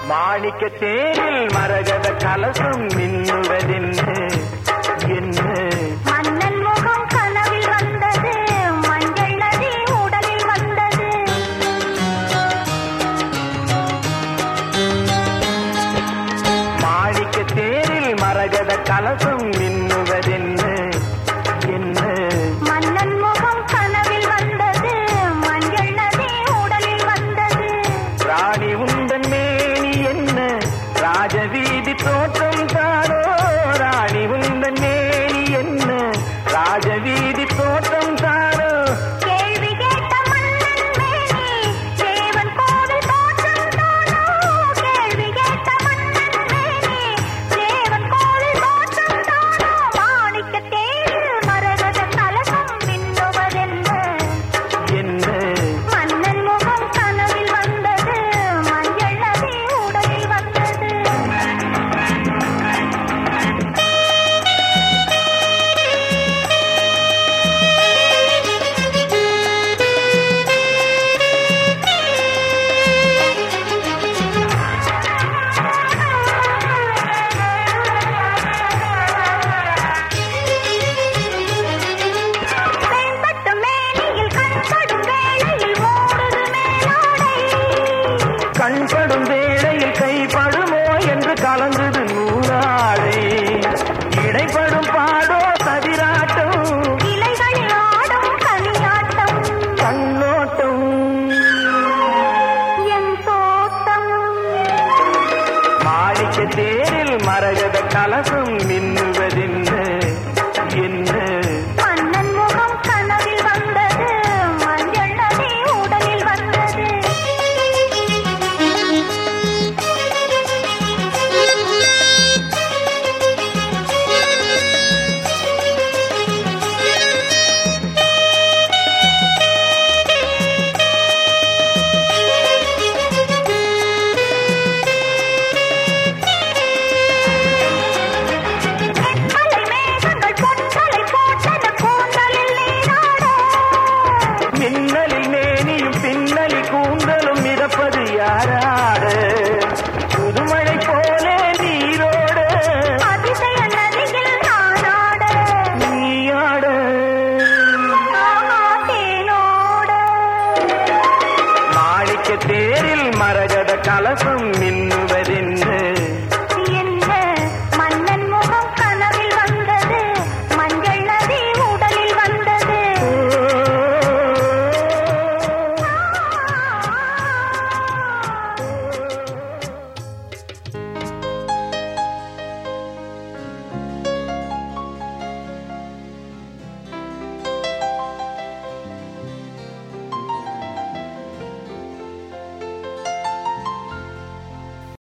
மாணிக்க தேரில் மரகத கலசம் மின்னுவதென்று என்ன மன்னன் முகம் கனவில் வந்தது மஞ்சள் நதி உடலில் வந்தது மாணிக்க தேரில் மரகத கலசம் மின்னுவதென்று என்ன மன்னன் முகம் கனவில் வந்தது மஞ்சள் நதி உடலில் வந்தது ராணி உந்தன் மேனி என்ன ராஜவீதி தோற்றம் தானோ ராணி உந்தன் மேனி என்ன ராஜவீதி தோற்றம் தானோ கேள்வி கேட்ட மன்னன் மேனி தேவன் கோவில் தோற்றம் தானோ கேள்வி கேட்ட மன்னன் மேனி தேவன் கோவில் தோற்றம் தானோ மாணிக்க தேரில் மரகத கலசம் மின்னுவதென்ன என்ன மன்னன் முகம் கனவில் வந்தது மஞ்சள் நதி உடலில் வந்தது வெண்பட்டு மேனியில் கண்படும் வேளையில் ஓடுது மேலாடை கண்படும் வேளையில் கைப்படுமோ என்று கலந்தது நூலாடை இடைப்படும் பாடோ சதிராட்டம் இலைகளில் ஆடும் கனியாட்டம் கண்ணோட்டம் என் தோட்டம் மாணிக்க தேரில் மரகத கலசம் மின்னுவதென்ன என்ன மன்னன் முகம் கனவில் வந்தது மஞ்சள் நதி உடலில் வந்தது மலை மேகங்கள் பொன்களை போட்டன கூந்தலில் நீராட மின்னலில் மேனியும் பின்னலில் கூந்தலும் மிதப்பது யாராட புதுமழை போலே நீரோட அதிசய நதியில் நானாட நீயாட ஆஹா தேனோட மாணிக்க தேரில் மரகத கலசம் மின்